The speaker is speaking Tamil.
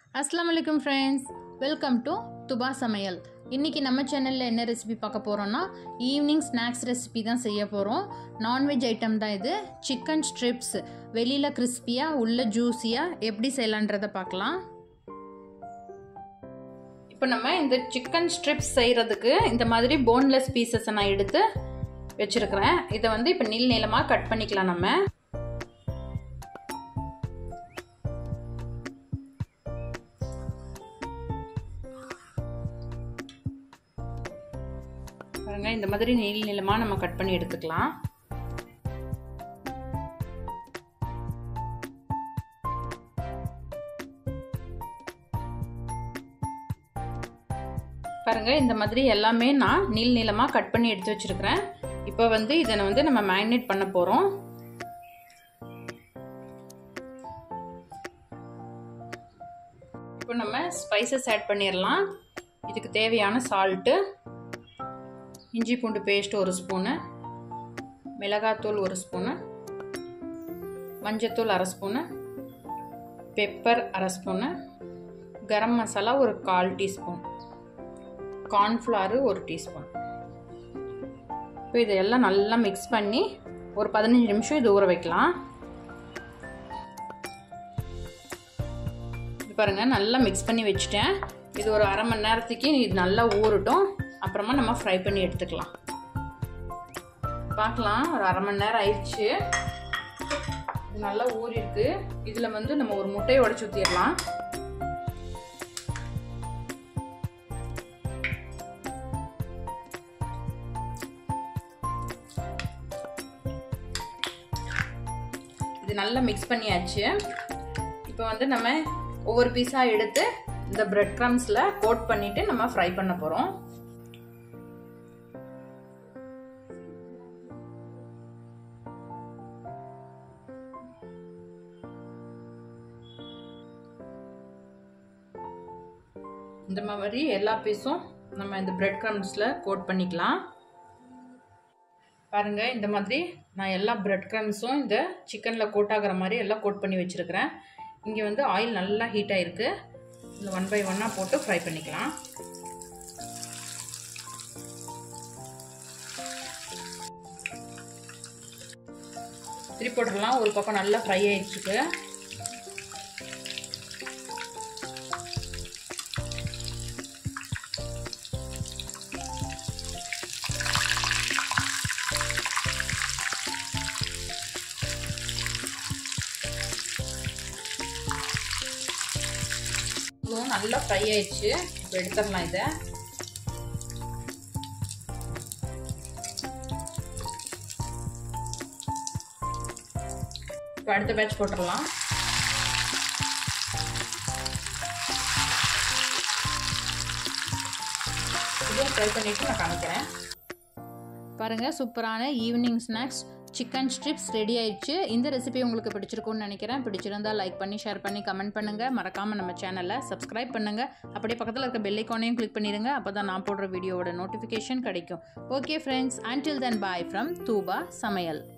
அஸ்லாம் வலைக்கம் ஃப்ரெண்ட்ஸ் வெல்கம் டு துபா சமையல் இன்றைக்கி நம்ம சேனலில் என்ன ரெசிபி பார்க்க போகிறோன்னா ஈவினிங் ஸ்நாக்ஸ் ரெசிபி தான் செய்ய போகிறோம் நான்வெஜ் ஐட்டம் தான் இது சிக்கன் ஸ்ட்ரிப்ஸ் வெளியில் கிறிஸ்பியாக உள்ள ஜூஸியாக எப்படி செய்யலான்றதை பார்க்கலாம் இப்போ நம்ம இந்த சிக்கன் ஸ்ட்ரிப்ஸ் செய்கிறதுக்கு இந்த மாதிரி போன்லெஸ் பீசஸை நான் எடுத்து வச்சுருக்கிறேன் இதை வந்து இப்போ நீள் நீளமாக கட் பண்ணிக்கலாம் நம்ம பாருங்க இந்த மாதிரி நீள் நீளமாக நம்ம கட் பண்ணி எடுத்துக்கலாம் பாருங்க இந்த மாதிரி எல்லாமே நான் நீள் நீளமாக கட் பண்ணி எடுத்து வச்சிருக்கிறேன் இப்போ வந்து இதை வந்து நம்ம மேரினேட் பண்ண போகிறோம் இப்போ நம்ம ஸ்பைசஸ் ஆட் பண்ணிடலாம் இதுக்கு தேவையான சால்ட்டு இஞ்சி பூண்டு பேஸ்ட் ஒரு ஸ்பூனு மிளகாத்தூள் ஒரு ஸ்பூனு மஞ்சத்தூள் அரை ஸ்பூனு பெப்பர் அரை ஸ்பூனு கரம் மசாலா ஒரு கால் டீஸ்பூன் கார்ன்ஃப்ளவரு ஒரு டீஸ்பூன் இப்போ இதெல்லாம் நல்லா மிக்ஸ் பண்ணி ஒரு பதினஞ்சு நிமிஷம் இது ஊற வைக்கலாம் இது பாருங்கள் நல்லா மிக்ஸ் பண்ணி வச்சுட்டேன் இது ஒரு அரை மணி நேரத்துக்கு இது நல்லா ஊறட்டும் அப்புறமா நம்ம ஃப்ரை பண்ணி எடுத்துக்கலாம் பார்க்கலாம் ஒரு அரை மணி நேரம் ஆயிடுச்சு இது நல்லா ஊறிருக்கு இதில் வந்து நம்ம ஒரு முட்டையை உடச்சி ஊற்றிடலாம் இது நல்லா மிக்ஸ் பண்ணியாச்சு இப்போ வந்து நம்ம ஒவ்வொரு பீஸாக எடுத்து இந்த பிரெட் க்ரம்ஸில் கோட் பண்ணிவிட்டு நம்ம ஃப்ரை பண்ண போகிறோம் இந்த மாதிரி எல்லா பீஸும் நம்ம இந்த பிரெட் க்ரம்ஸில் கோட் பண்ணிக்கலாம் பாருங்கள் இந்த மாதிரி நான் எல்லா பிரெட் க்ரம்ஸும் இந்த சிக்கனில் கோட் ஆகிற மாதிரி எல்லாம் கோட் பண்ணி வச்சுருக்கிறேன் இங்கே வந்து ஆயில் நல்லா ஹீட் ஆகிருக்கு இந்த ஒன் பை ஒன்னாக போட்டு ஃப்ரை பண்ணிக்கலாம் திருப்பி போட்டுடலாம் ஒரு பக்கம் நல்லா ஃப்ரை ஆயிடுச்சுக்கு இதுவும் நல்லா ஃப்ரை ஆயிடுச்சு இப்போ எடுத்துடலாம் இதை இப்போ அடுத்த பேட்ச் போட்டுடலாம் இதையும் ஃப்ரை பண்ணிவிட்டு நான் காமிக்கிறேன் பாருங்கள் சூப்பரான evening snacks chicken strips ready ஆயிடுச்சு இந்த ரெசிபி உங்களுக்கு பிடிச்சிருக்கும்னு நினைக்கிறேன் பிடிச்சிருந்தா லைக் பண்ணி ஷேர் பண்ணி கமெண்ட் பண்ணுங்கள் மறக்காமல் நம்ம சேனலை சப்ஸ்கிரைப் பண்ணுங்கள் அப்படியே பக்கத்தில் இருக்க பெல்லைக்கானையும் கிளிக் பண்ணிடுங்க அப்போ தான் நான் போடுற வீடியோவோட நோட்டிஃபிகேஷன் கிடைக்கும் okay friends until then bye from தூபா சமையல்